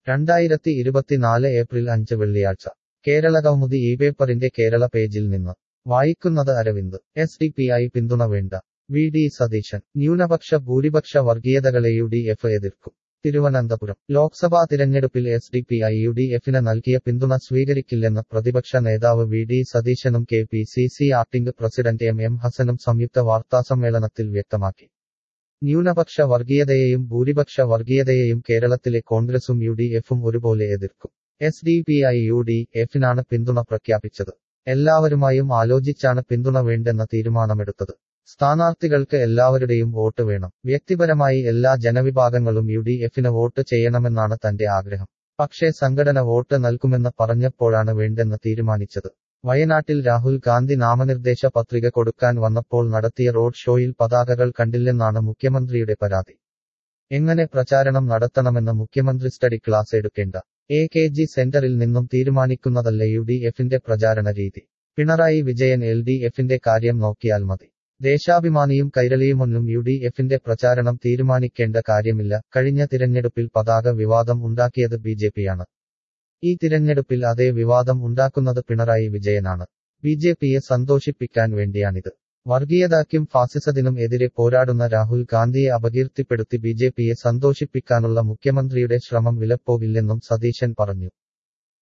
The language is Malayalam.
രണ്ടായിരത്തി ഇരുപത്തിനാല് ഏപ്രിൽ അഞ്ച് വെള്ളിയാഴ്ച കേരളകൗമുദി ഈ പേപ്പറിന്റെ കേരള പേജിൽ നിന്ന് വായിക്കുന്നത് Aravind S D P I പിന്തുണ വേണ്ട വി ഡി സതീശൻ ന്യൂനപക്ഷ ഭൂരിപക്ഷ വർഗീയതകളെ യു ഡി എഫ് എതിർക്കും തിരുവനന്തപുരം ലോക്സഭാ തിരഞ്ഞെടുപ്പിൽ S D P I U D എഫിന് നൽകിയ പിന്തുണ സ്വീകരിക്കില്ലെന്ന് പ്രതിപക്ഷ നേതാവ് വി ഡി സതീശനും K P C C acting president M M ഹസനും സംയുക്ത വാർത്താസമ്മേളനത്തിൽ വ്യക്തമാക്കി ന്യൂനപക്ഷ വർഗീയതയെയും ഭൂരിപക്ഷ വർഗീയതയെയും കേരളത്തിലെ കോൺഗ്രസും യു ഡി എഫും ഒരുപോലെ എതിർക്കും S D P I U D എഫിനാണ് പിന്തുണ പ്രഖ്യാപിച്ചത് എല്ലാവരുമായും ആലോചിച്ചാണ് പിന്തുണ വേണ്ടെന്ന തീരുമാനമെടുത്തത് സ്ഥാനാർത്ഥികൾക്ക് എല്ലാവരുടെയും വോട്ട് വേണം വ്യക്തിപരമായി എല്ലാ ജനവിഭാഗങ്ങളും യു ഡി എഫിന് വോട്ട് ചെയ്യണമെന്നാണ് തന്റെ ആഗ്രഹം പക്ഷേ സംഘടന വോട്ട് നൽകുമെന്ന് പറഞ്ഞപ്പോഴാണ് വേണ്ടെന്ന് തീരുമാനിച്ചത് വയനാട്ടിൽ രാഹുൽ ഗാന്ധി നാമനിർദ്ദേശ പത്രിക കൊടുക്കാൻ വന്നപ്പോൾ നടത്തിയ റോഡ് ഷോയിൽ പതാകകൾ കണ്ടില്ലെന്നാണ് മുഖ്യമന്ത്രിയുടെ പരാതി എങ്ങനെ പ്രചാരണം നടത്തണമെന്ന് മുഖ്യമന്ത്രി സ്റ്റഡി ക്ലാസ് എടുക്കേണ്ട എ കെ ജി സെന്ററിൽ നിന്നും തീരുമാനിക്കുന്നതല്ല യു ഡി എഫിന്റെ പ്രചാരണ രീതി പിണറായി വിജയൻ എൽ ഡി എഫിന്റെ കാര്യം നോക്കിയാൽ മതി ദേശാഭിമാനിയും കൈരളിയുമൊന്നും യു ഡി എഫിന്റെ പ്രചാരണം തീരുമാനിക്കേണ്ട കാര്യമില്ല കഴിഞ്ഞ തിരഞ്ഞെടുപ്പിൽ പതാക വിവാദം ഉണ്ടാക്കിയത് ബി ജെ പിയാണ് ഈ തിരഞ്ഞെടുപ്പിൽ അതേ വിവാദം ഉണ്ടാക്കുന്നത് പിണറായി വിജയനാണ് ബി ജെ പിയെ സന്തോഷിപ്പിക്കാൻ വേണ്ടിയാണിത് വർഗീയതയ്ക്കും ഫാസിസത്തിനും എതിരെ പോരാടുന്ന രാഹുൽ ഗാന്ധിയെ അപകീർത്തിപ്പെടുത്തി ബി ജെ പിയെ സന്തോഷിപ്പിക്കാനുള്ള മുഖ്യമന്ത്രിയുടെ ശ്രമം വിലപ്പോകില്ലെന്നും സതീശൻ പറഞ്ഞു